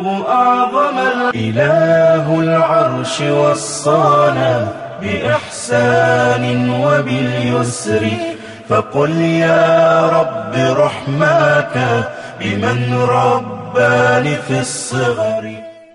أعظم إله العرش وصانا بإحسان وباليسر فقل يا رب رحماك بمن رباني في الصغر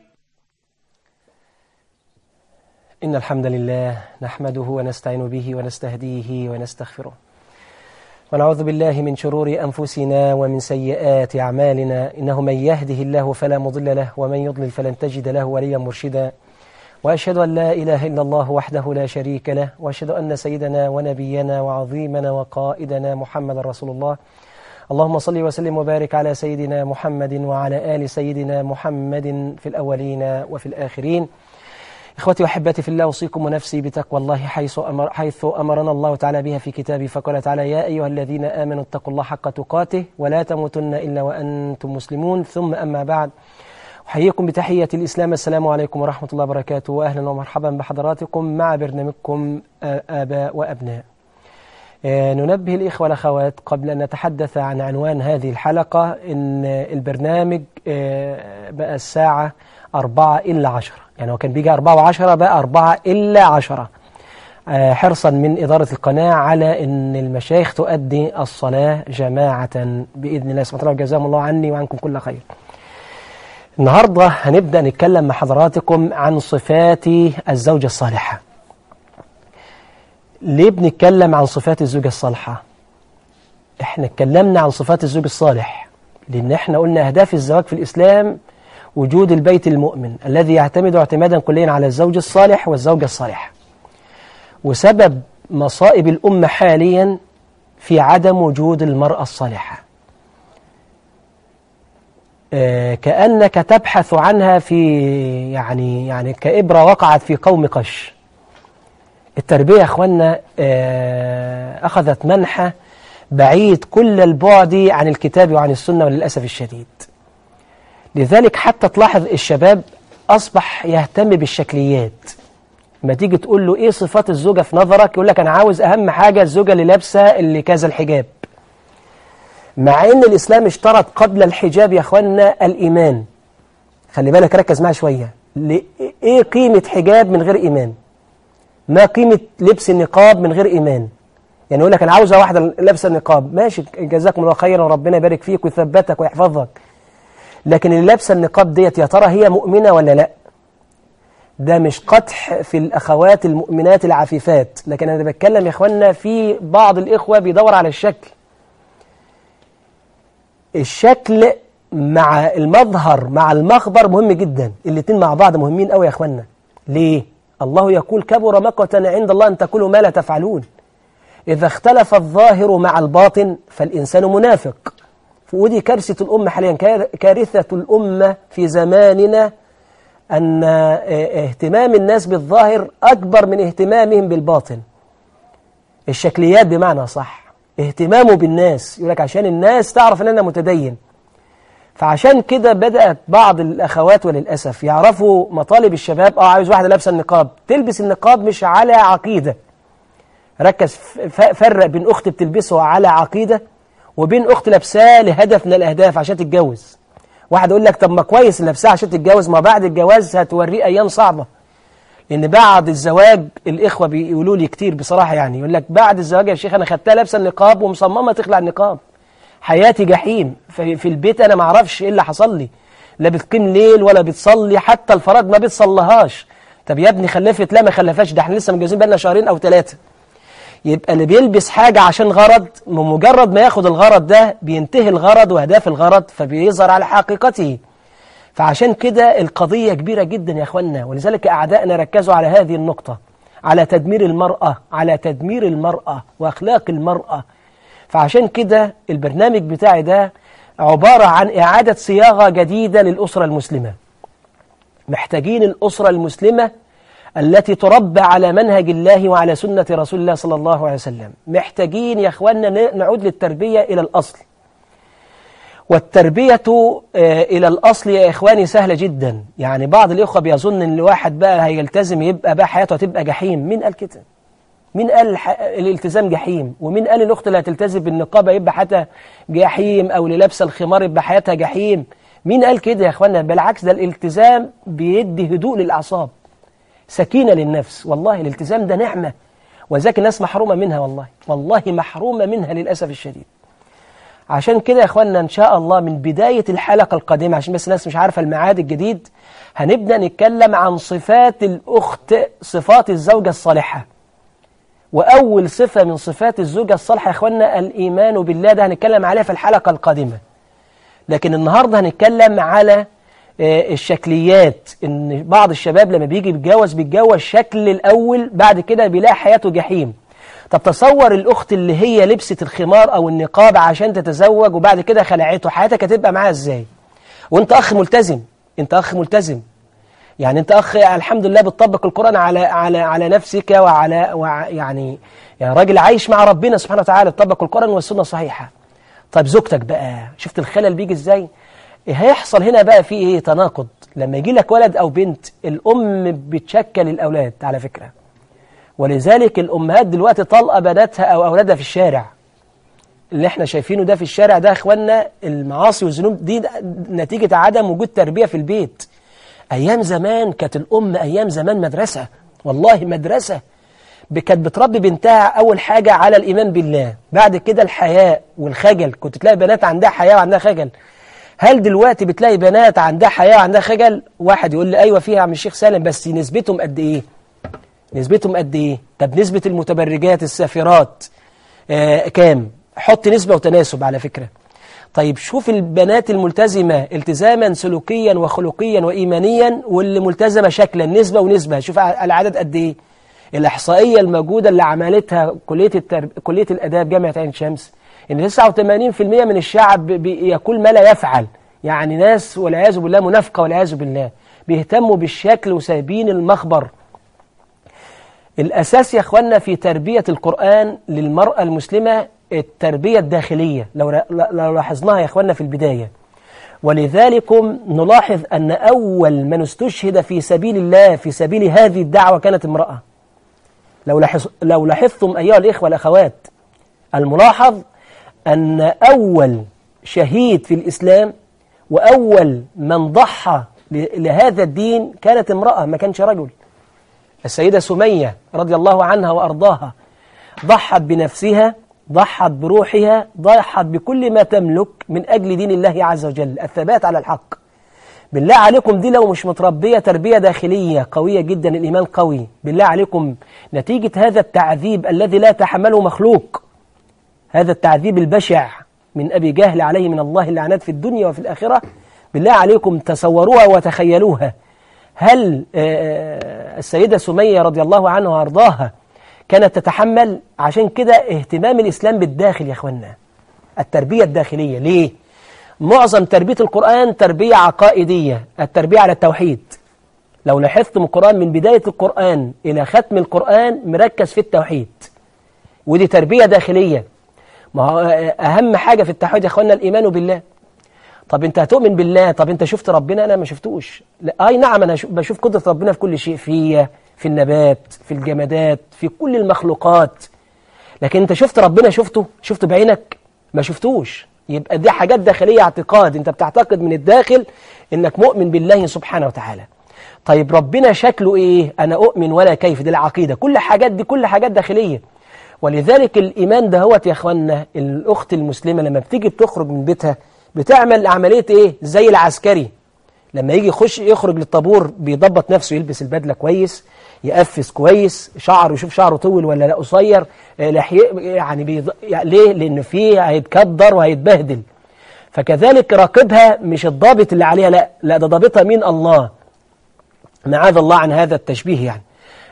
إن الحمد لله نحمده ونستعين به ونستهديه ونستغفره ونعوذ بالله من شرور أنفسنا ومن سيئات أعمالنا إنه من يهده الله فلا مضل له ومن يضلل فلن تجد له وليا مرشدا وأشهد أن لا إله إلا الله وحده لا شريك له وأشهد أن سيدنا ونبينا وعظيمنا وقائدنا محمد رسول الله اللهم صل وسلم وبارك على سيدنا محمد وعلى آل سيدنا محمد في الأولين وفي الآخرين إخوتي وأحبتي في الله أوصيكم ونفسي بتقوى الله حيث, أمر حيث أمرنا الله تعالى بها في كتابه فقال تعالى يا أيها الذين آمنوا اتقوا الله حق تقاته ولا تموتن إلا وأنتم مسلمون ثم أما بعد أحييكم بتحية الإسلام السلام عليكم ورحمة الله وبركاته وأهلا ومرحبا بحضراتكم مع برنامجكم آباء وأبناء ننبه الإخوة والأخوات قبل أن نتحدث عن عنوان هذه الحلقة إن البرنامج بقى الساعة أربعة إلا عشرة يعني هو كان بيجي أربعة وعشرة بقى أربعة إلا عشرة حرصا من إدارة القناة على أن المشايخ تؤدي الصلاة جماعة بإذن الله سبحانه وتعالى جزاهم الله عني وعنكم كل خير النهاردة هنبدأ نتكلم مع حضراتكم عن صفات الزوجة الصالحة ليه بنتكلم عن صفات الزوجة الصالحة احنا اتكلمنا عن صفات الزوج الصالح لأن احنا قلنا أهداف الزواج في الإسلام وجود البيت المؤمن الذي يعتمد اعتمادا كليا على الزوج الصالح والزوجة الصالحة وسبب مصائب الأمة حاليا في عدم وجود المرأة الصالحة آه كأنك تبحث عنها في يعني يعني كإبرة وقعت في قوم قش التربية يا أخوانا آه أخذت منحى بعيد كل البعد عن الكتاب وعن السنة وللأسف الشديد لذلك حتى تلاحظ الشباب أصبح يهتم بالشكليات ما تيجي تقول له إيه صفات الزوجة في نظرك يقول لك أنا عاوز أهم حاجة الزوجة اللي لابسة اللي كذا الحجاب مع أن الإسلام اشترط قبل الحجاب يا أخوانا الإيمان خلي بالك ركز معي شوية إيه قيمة حجاب من غير إيمان ما قيمة لبس النقاب من غير إيمان يعني يقول لك أنا عاوزة واحدة لابسة النقاب ماشي جزاكم الله خيرا وربنا يبارك فيك ويثبتك ويحفظك لكن اللي لابسه النقاب ديت يا ترى هي مؤمنة ولا لا ده مش قدح في الأخوات المؤمنات العفيفات لكن أنا بتكلم يا إخوانا في بعض الإخوة بيدور على الشكل الشكل مع المظهر مع المخبر مهم جدا الاتنين مع بعض مهمين قوي يا إخوانا ليه؟ الله يقول كبر مقتا عند الله أن تقولوا ما لا تفعلون إذا اختلف الظاهر مع الباطن فالإنسان منافق ودي كارثة الأمة حاليا كارثة الأمة في زماننا أن اهتمام الناس بالظاهر أكبر من اهتمامهم بالباطن الشكليات بمعنى صح اهتمامه بالناس يقول لك عشان الناس تعرف أن أنا متدين فعشان كده بدأت بعض الأخوات وللأسف يعرفوا مطالب الشباب اه عايز واحدة لابسة النقاب تلبس النقاب مش على عقيدة ركز فرق بين أخت بتلبسه على عقيدة وبين أخت لابساه لهدف من الأهداف عشان تتجوز واحد يقول لك طب ما كويس لابساه عشان تتجوز ما بعد الجواز هتوريه أيام صعبة لأن بعد الزواج الإخوة بيقولوا لي كتير بصراحة يعني يقول لك بعد الزواج يا شيخ أنا خدتها لابسة النقاب ومصممة تخلع النقاب حياتي جحيم في البيت أنا ما اعرفش إيه اللي حصل لي لا بتقيم ليل ولا بتصلي حتى الفرائض ما بتصليهاش طب يا ابني خلفت لا ما خلفاش ده احنا لسه متجوزين بقالنا شهرين أو ثلاثة يبقى اللي بيلبس حاجة عشان غرض بمجرد ما ياخد الغرض ده بينتهي الغرض وأهداف الغرض فبيظهر على حقيقته فعشان كده القضية كبيرة جدا يا أخوانا ولذلك أعدائنا ركزوا على هذه النقطة على تدمير المرأة على تدمير المرأة وأخلاق المرأة فعشان كده البرنامج بتاعي ده عبارة عن إعادة صياغة جديدة للأسرة المسلمة محتاجين الأسرة المسلمة التي تربى على منهج الله وعلى سنة رسول الله صلى الله عليه وسلم محتاجين يا أخواننا نعود للتربية إلى الأصل والتربية إلى الأصل يا إخواني سهلة جدا يعني بعض الإخوة بيظن أن الواحد بقى هيلتزم يبقى بقى حياته هتبقى جحيم مين قال كده مين قال الالتزام جحيم ومين قال الأخت اللي هتلتزم بالنقابة يبقى حتى جحيم أو اللي لابسه الخمار يبقى حياتها جحيم مين قال كده يا اخوانا بالعكس ده الالتزام بيدي هدوء للأعصاب سكينة للنفس والله الالتزام ده نعمة وذاك الناس محرومة منها والله والله محرومة منها للأسف الشديد عشان كده يا اخوانا ان شاء الله من بداية الحلقة القادمة عشان بس الناس مش عارفة الميعاد الجديد هنبدأ نتكلم عن صفات الأخت صفات الزوجة الصالحة وأول صفة من صفات الزوجة الصالحة يا اخوانا الإيمان بالله ده هنتكلم عليها في الحلقة القادمة لكن النهاردة هنتكلم على الشكليات ان بعض الشباب لما بيجي يتجوز بيتجوز شكل الأول بعد كده بيلاقي حياته جحيم طب تصور الأخت اللي هي لبست الخمار أو النقاب عشان تتزوج وبعد كده خلعته حياتك هتبقى معاها ازاي وانت أخ ملتزم انت أخ ملتزم يعني انت أخ الحمد لله بتطبق القرآن على على على نفسك وعلى وع يعني يا راجل عايش مع ربنا سبحانه وتعالى تطبق القرآن والسنة صحيحة طيب زوجتك بقى شفت الخلل بيجي ازاي هيحصل هنا بقى في ايه تناقض لما يجي لك ولد او بنت الام بتشكل الاولاد على فكرة ولذلك الامهات دلوقتي طلقه بناتها او اولادها في الشارع اللي احنا شايفينه ده في الشارع ده اخوانا المعاصي والذنوب دي نتيجة عدم وجود تربية في البيت ايام زمان كانت الام ايام زمان مدرسة والله مدرسة كانت بتربي بنتها أول حاجة على الإيمان بالله بعد كده الحياء والخجل كنت تلاقي بنات عندها حياء وعندها خجل هل دلوقتي بتلاقي بنات عندها حياء وعندها خجل واحد يقول لي أيوة فيها يا عم الشيخ سالم بس نسبتهم قد إيه نسبتهم قد إيه طب نسبة المتبرجات السافرات آه كام حط نسبة وتناسب على فكرة طيب شوف البنات الملتزمة التزاما سلوكيا وخلقيا وإيمانيا واللي ملتزمة شكلا نسبة ونسبة شوف العدد قد إيه الإحصائية الموجودة اللي عملتها كلية, الترب... كلية الأداب جامعة عين شمس إن 89% من الشعب بيقول ما لا يفعل يعني ناس والعياذ بالله منافقة والعياذ بالله بيهتموا بالشكل وسايبين المخبر الأساس يا أخوانا في تربية القرآن للمرأة المسلمة التربية الداخلية لو, لو لاحظناها يا أخوانا في البداية ولذلك نلاحظ أن أول من استشهد في سبيل الله في سبيل هذه الدعوة كانت امرأة لو, لاحظ لو لاحظتم أيها الإخوة والأخوات الملاحظ أن أول شهيد في الإسلام وأول من ضحى لهذا الدين كانت امرأة ما كانش رجل السيدة سمية رضي الله عنها وأرضاها ضحت بنفسها ضحت بروحها ضحت بكل ما تملك من أجل دين الله عز وجل الثبات على الحق بالله عليكم دي لو مش متربية تربية داخلية قوية جدا الإيمان قوي بالله عليكم نتيجة هذا التعذيب الذي لا تحمله مخلوق هذا التعذيب البشع من أبي جهل عليه من الله اللعنات في الدنيا وفي الآخرة بالله عليكم تصوروها وتخيلوها هل السيدة سمية رضي الله عنها وأرضاها كانت تتحمل عشان كده اهتمام الإسلام بالداخل يا أخوانا التربية الداخلية ليه؟ معظم تربية القرآن تربية عقائدية التربية على التوحيد لو لاحظتم القرآن من بداية القرآن إلى ختم القرآن مركز في التوحيد ودي تربية داخلية ما هو أهم حاجة في التوحيد يا أخوانا الإيمان بالله طب أنت هتؤمن بالله طب أنت شفت ربنا أنا ما شفتوش لا أي نعم أنا بشوف قدرة ربنا في كل شيء في في النبات في الجمادات في كل المخلوقات لكن أنت شفت ربنا شفته شفته بعينك ما شفتوش يبقى دي حاجات داخلية اعتقاد انت بتعتقد من الداخل انك مؤمن بالله سبحانه وتعالى طيب ربنا شكله ايه انا اؤمن ولا كيف دي العقيدة كل حاجات دي كل حاجات داخلية ولذلك الايمان دهوت يا اخوانا الاخت المسلمة لما بتيجي بتخرج من بيتها بتعمل عملية ايه زي العسكري لما يجي يخش يخرج للطابور بيضبط نفسه يلبس البدلة كويس يقفز كويس شعره يشوف شعره طول ولا لا قصير لحيه يعني بيض... يعني ليه لان فيه هيتكدر وهيتبهدل فكذلك راقبها مش الضابط اللي عليها لا لا ده ضابطها مين الله معاذ الله عن هذا التشبيه يعني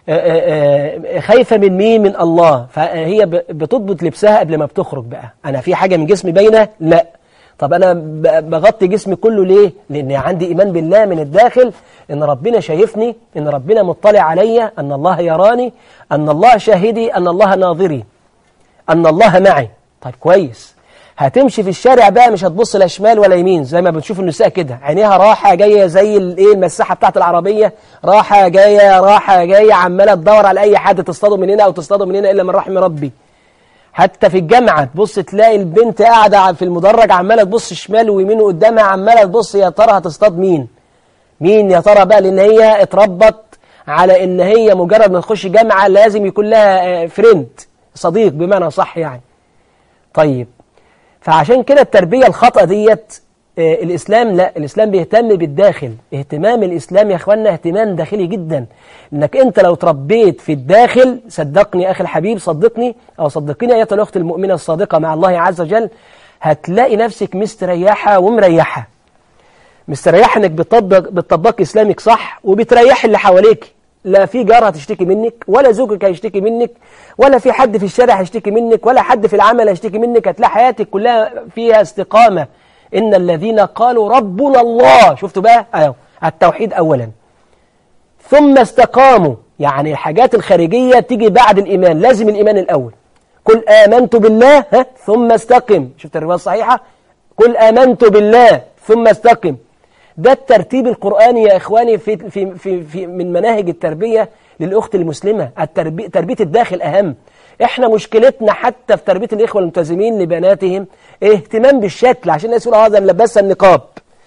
خايفة من مين من الله فهي بتضبط لبسها قبل ما بتخرج بقى أنا في حاجة من جسمي باينة لا طب أنا بغطي جسمي كله ليه لأن عندي إيمان بالله من الداخل إن ربنا شايفني إن ربنا مطلع عليا أن الله يراني أن الله شاهدي أن الله ناظري أن الله معي طيب كويس هتمشي في الشارع بقى مش هتبص لا شمال ولا يمين زي ما بنشوف النساء كده عينيها راحة جاية زي الايه المساحة بتاعت العربية راحة جاية راحة جاية عمالة تدور على أي حد تصطاده من هنا أو تصطاده من هنا إلا من رحم ربي حتى في الجامعة تبص تلاقي البنت قاعدة في المدرج عمالة تبص شمال ويمين وقدامها عمالة تبص يا ترى هتصطاد مين مين يا ترى بقى لأن هي اتربت على إن هي مجرد ما تخش جامعة لازم يكون لها فريند صديق بمعنى صح يعني طيب فعشان كده التربية الخطأ ديت آه، الإسلام لا الإسلام بيهتم بالداخل اهتمام الإسلام يا أخوانا اهتمام داخلي جدا إنك أنت لو تربيت في الداخل صدقني أخي الحبيب صدقني أو صدقني أيها الأخت المؤمنة الصادقة مع الله عز وجل هتلاقي نفسك مستريحة ومريحة مستريحة إنك بتطبق, بتطبق إسلامك صح وبتريح اللي حواليك لا في جار هتشتكي منك ولا زوجك هيشتكي منك ولا في حد في الشارع هيشتكي منك ولا حد في العمل هيشتكي منك هتلاقي حياتك كلها فيها استقامة إن الذين قالوا ربنا الله شفتوا بقى أيوه التوحيد أولا ثم استقاموا يعني الحاجات الخارجية تيجي بعد الإيمان لازم الإيمان الأول قل آمنت بالله ها ثم استقم شفت الرواية الصحيحة قل آمنت بالله ثم استقم ده الترتيب القرآني يا إخواني في, في, في, في من مناهج التربية للأخت المسلمة التربية تربية الداخل أهم إحنا مشكلتنا حتى في تربية الإخوة الملتزمين لبناتهم اهتمام بالشكل عشان الناس يقولوا هذا ملبسها النقاب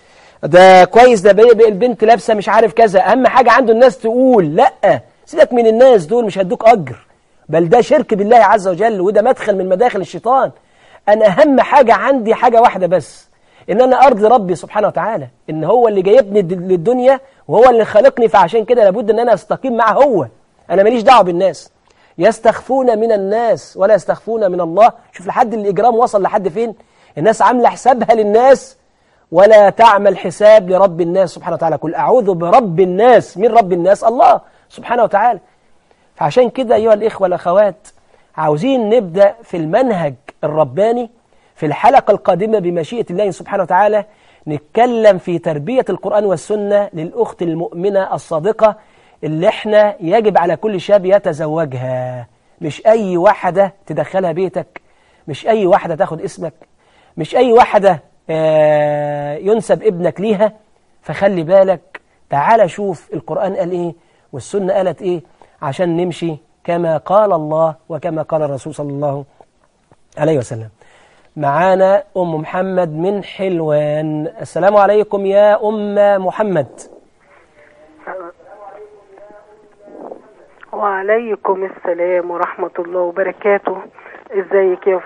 ده كويس ده بي بي البنت لابسه مش عارف كذا أهم حاجة عنده الناس تقول لأ سيبك من الناس دول مش هدوك أجر بل ده شرك بالله عز وجل وده مدخل من مداخل الشيطان أنا أهم حاجة عندي حاجة واحدة بس ان انا ارضي ربي سبحانه وتعالى ان هو اللي جايبني للدنيا وهو اللي خلقني فعشان كده لابد ان انا استقيم معه هو انا ماليش دعوه بالناس يستخفون من الناس ولا يستخفون من الله شوف لحد الاجرام وصل لحد فين الناس عامله حسابها للناس ولا تعمل حساب لرب الناس سبحانه وتعالى قل اعوذ برب الناس من رب الناس الله سبحانه وتعالى فعشان كده ايها الاخوه والاخوات عاوزين نبدا في المنهج الرباني في الحلقة القادمة بمشيئة الله سبحانه وتعالى نتكلم في تربية القرآن والسنة للأخت المؤمنة الصادقة اللي احنا يجب على كل شاب يتزوجها مش أي واحدة تدخلها بيتك مش أي واحدة تاخد اسمك مش أي واحدة ينسب ابنك ليها فخلي بالك تعال شوف القرآن قال إيه والسنة قالت إيه عشان نمشي كما قال الله وكما قال الرسول صلى الله عليه وسلم معانا أم محمد من حلوان السلام عليكم يا أم محمد وعليكم السلام ورحمة الله وبركاته ازيك يا ف...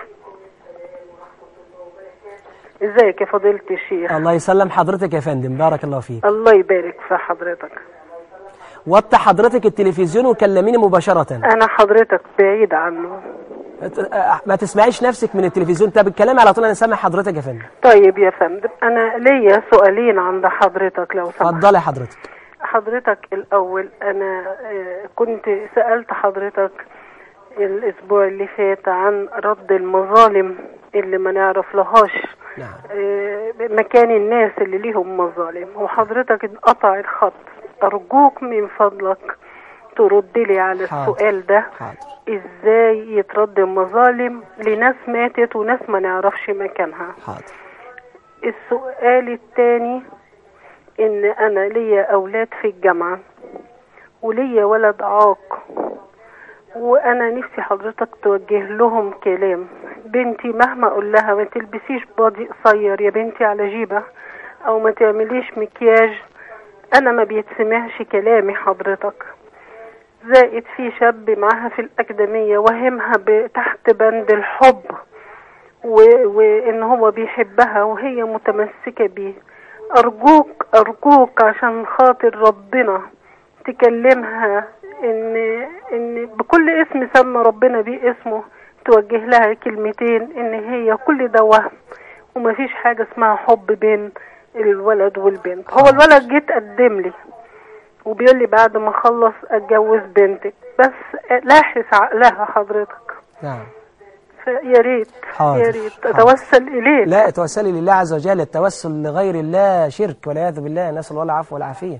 ازيك يا فضيلة الشيخ الله يسلم حضرتك يا فندم بارك الله فيك الله يبارك في حضرتك وطي حضرتك التلفزيون وكلميني مباشرة انا حضرتك بعيد عنه ما تسمعيش نفسك من التلفزيون طب الكلام على طول انا سامع حضرتك يا فندم طيب يا فندم انا ليا سؤالين عند حضرتك لو سمحت اتفضلي حضرتك حضرتك الاول انا كنت سألت حضرتك الاسبوع اللي فات عن رد المظالم اللي ما نعرف لهاش نعم. مكان الناس اللي ليهم مظالم وحضرتك انقطع الخط ارجوك من فضلك ترد لي على حاضر. السؤال ده حاضر ازاي يترد مظالم لناس ماتت وناس ما نعرفش مكانها حاضر السؤال الثاني ان انا ليا اولاد في الجامعة وليا ولد عاق وانا نفسي حضرتك توجه لهم كلام بنتي مهما اقول لها ما تلبسيش بادي قصير يا بنتي على جيبة او ما تعمليش مكياج انا ما بيتسمعش كلامي حضرتك زائد في شاب معاها في الأكاديمية وهمها ب- تحت بند الحب و- وإن هو بيحبها وهي متمسكة بيه أرجوك أرجوك عشان خاطر ربنا تكلمها إن إن بكل اسم سمى ربنا بيه اسمه توجه لها كلمتين إن هي كل ده وهم ومفيش حاجة اسمها حب بين الولد والبنت هو الولد جه تقدم لي وبيقول لي بعد ما اخلص اتجوز بنتك بس لاحظ عقلها حضرتك نعم فيا ريت حاضر، يا ريت حاضر. اتوسل اليك لا توسلي لله عز وجل التوسل لغير الله شرك والعياذ بالله نسأل الله العفو والعافية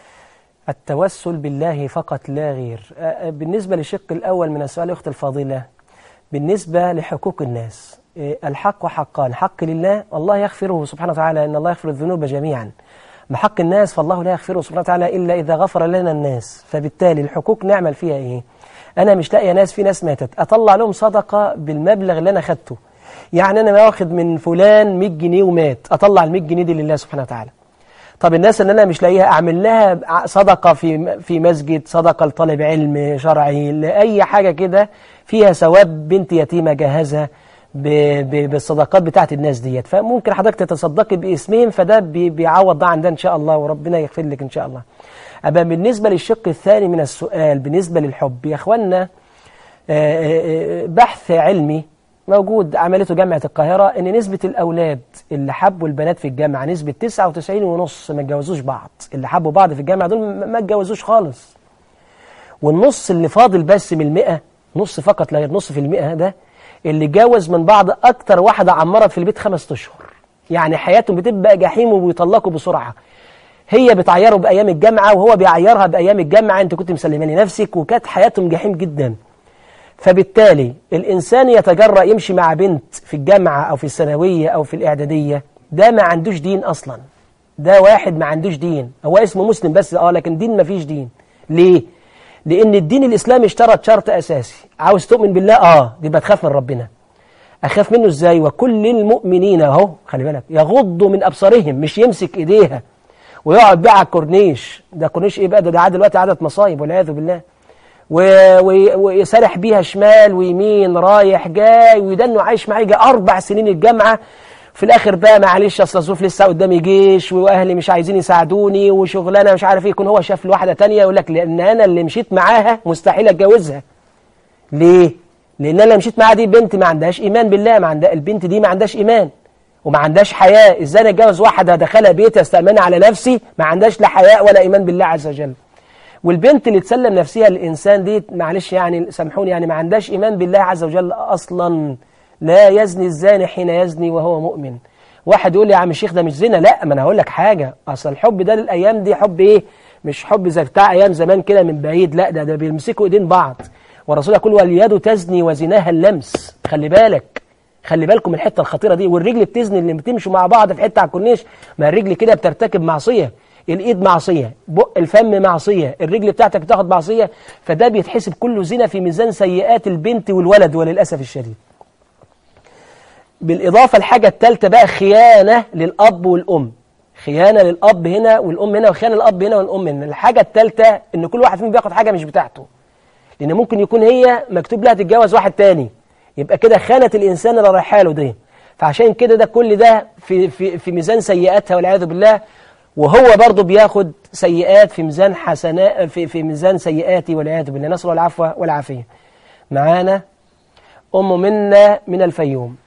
التوسل بالله فقط لا غير آه، آه، بالنسبة للشق الأول من السؤال أخت الفاضلة بالنسبة لحقوق الناس آه، الحق حقان حق لله الله يغفره سبحانه وتعالى إن الله يغفر الذنوب جميعا محق الناس فالله لا يغفره سبحانه وتعالى إلا إذا غفر لنا الناس فبالتالي الحقوق نعمل فيها إيه أنا مش لاقي ناس في ناس ماتت أطلع لهم صدقة بالمبلغ اللي أنا خدته يعني أنا واخد من فلان 100 جنيه ومات أطلع ال 100 جنيه دي لله سبحانه وتعالى طب الناس اللي أنا مش لاقيها أعمل لها صدقة في في مسجد صدقة لطالب علم شرعي لأي حاجة كده فيها ثواب بنت يتيمة جهزها ب- ب- بالصدقات بتاعت الناس ديت فممكن حضرتك تتصدقي باسمين فده بي- بيعوض ده عن ده ان شاء الله وربنا يغفر لك ان شاء الله أبقى بالنسبة للشق الثاني من السؤال بالنسبة للحب يا اخوانا آه، آه، آه، بحث علمي موجود عملته جامعة القاهرة ان نسبة الاولاد اللي حبوا البنات في الجامعة نسبة 99 ونص ما اتجوزوش بعض اللي حبوا بعض في الجامعة دول ما ما اتجوزوش خالص والنص اللي فاضل بس من المئة نص فقط لا غير نص في المئة ده اللي جوز من بعض أكتر واحدة عمرت في البيت خمس أشهر يعني حياتهم بتبقى جحيم وبيطلقوا بسرعة هي بتعيره بأيام الجامعة وهو بيعيرها بأيام الجامعة أنت كنت مسلماني نفسك وكانت حياتهم جحيم جدا فبالتالي الإنسان يتجرأ يمشي مع بنت في الجامعة أو في الثانوية أو في الإعدادية ده ما عندوش دين أصلا ده واحد ما عندوش دين هو اسمه مسلم بس اه لكن دين ما فيش دين ليه؟ لأن الدين الإسلامي اشترط شرط أساسي عاوز تؤمن بالله اه يبقى تخاف من ربنا أخاف منه إزاي وكل المؤمنين أهو خلي بالك يغضوا من أبصارهم مش يمسك إيديها ويقعد بقى على الكورنيش ده كورنيش إيه بقى ده ده عاد دلوقتي عدد مصايب والعياذ بالله و- و- ويسرح بيها شمال ويمين رايح جاي ويدنه عايش معاه يجي أربع سنين الجامعة في الآخر بقى معلش أصل الظروف لسه قدامي جيش وأهلي مش عايزين يساعدوني وشغلانة مش عارف إيه يكون هو شاف لواحدة تانية يقول لك لأن أنا اللي مشيت معاها مستحيل أتجوزها ليه؟ لأن أنا اللي مشيت معاها دي بنت ما عندهاش إيمان بالله ما عندها البنت دي ما عندهاش إيمان وما عندهاش حياء إزاي أنا أتجوز واحدة دخلها بيتي استأمنها على نفسي ما عندهاش لا حياء ولا إيمان بالله عز وجل والبنت اللي تسلم نفسها للإنسان دي معلش يعني سامحوني يعني ما عندهاش إيمان بالله عز وجل أصلا لا يزني الزاني حين يزني وهو مؤمن واحد يقول لي يا عم الشيخ ده مش زنا لا ما انا هقول لك حاجة اصل الحب ده للايام دي حب ايه مش حب زي بتاع ايام زمان كده من بعيد لا ده ده بيمسكوا ايدين بعض والرسول يقول واليد تزني وزناها اللمس خلي بالك خلي بالكم من الحته الخطيره دي والرجل بتزني اللي بتمشوا مع بعض في حته على الكورنيش ما الرجل كده بترتكب معصيه الايد معصيه بق الفم معصيه الرجل بتاعتك بتاخد معصيه فده بيتحسب كله زنا في ميزان سيئات البنت والولد وللاسف الشديد بالإضافة الحاجة الثالثة بقى خيانة للأب والأم خيانة للأب هنا والأم هنا وخيانة للأب هنا والأم هنا الحاجة الثالثة إن كل واحد فيهم بياخد حاجة مش بتاعته لأن ممكن يكون هي مكتوب لها تتجوز واحد تاني يبقى كده خانت الإنسان اللي رايحه له دي فعشان كده ده كل ده في, في, في ميزان سيئاتها والعياذ بالله وهو برضه بياخد سيئات في ميزان حسنات في, في ميزان سيئاتي والعياذ بالله نسأل الله العفو والعافية معانا أم منا من الفيوم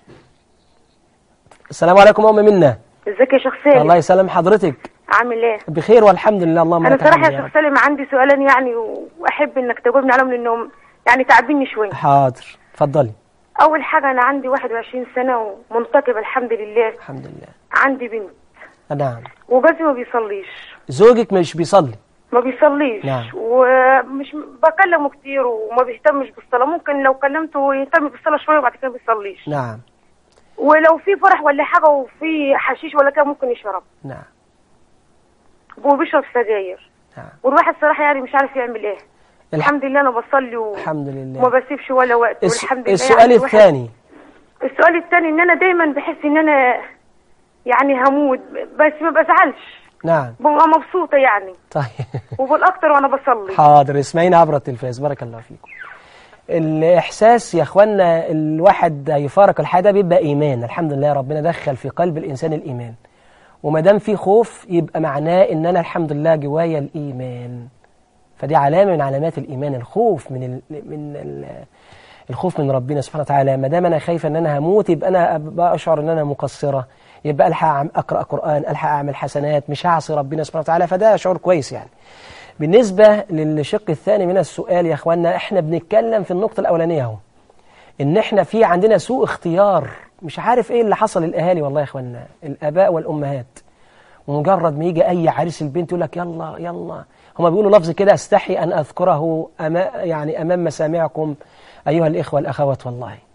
السلام عليكم أم منا ازيك يا شيخ سالم الله يسلم حضرتك عامل ايه بخير والحمد لله اللهم انا لك صراحه الحمد يا يا شيخ رب. سالم عندي سؤالين يعني واحب انك تجاوبني عليهم لانهم يعني تعبيني شويه حاضر اتفضلي اول حاجه انا عندي 21 سنه ومنتقبه الحمد لله الحمد لله عندي بنت نعم وجوزي ما بيصليش زوجك مش بيصلي ما بيصليش نعم. ومش بكلمه كتير وما بيهتمش بالصلاه ممكن لو كلمته يهتم بالصلاه شويه وبعد كده ما بيصليش نعم ولو في فرح ولا حاجه وفي حشيش ولا كده ممكن يشرب نعم وبيشرب سجاير نعم والواحد صراحه يعني مش عارف يعمل ايه الح- الحمد لله انا بصلي و... الحمد لله وما بسيبش ولا وقت الس- والحمد لله السؤال يعني الواحد- الثاني السؤال الثاني ان انا دايما بحس ان انا يعني هموت بس ما بزعلش نعم ببقى مبسوطه يعني طيب وبالاكتر وانا بصلي حاضر اسمعينا عبر التلفاز بارك الله فيكم الإحساس يا أخوانا الواحد يفارق الحياة ده بيبقى إيمان الحمد لله ربنا دخل في قلب الإنسان الإيمان وما دام في خوف يبقى معناه إن أنا الحمد لله جوايا الإيمان فدي علامة من علامات الإيمان الخوف من ال من ال الخوف من ربنا سبحانه وتعالى ما دام أنا خايفة إن أنا هموت يبقى أنا أبقى أشعر إن أنا مقصرة يبقى ألحق أعم- أقرأ قرآن ألحق أعمل حسنات مش هعصي ربنا سبحانه وتعالى فده شعور كويس يعني بالنسبة للشق الثاني من السؤال يا اخوانا احنا بنتكلم في النقطة الأولانية اهو ان احنا في عندنا سوء اختيار مش عارف ايه اللي حصل للأهالي والله يا اخوانا الآباء والأمهات ومجرد ما يجي أي عريس البنت يقول لك يلا يلا هما بيقولوا لفظ كده استحي أن أذكره أما يعني أمام مسامعكم أيها الإخوة الأخوات والله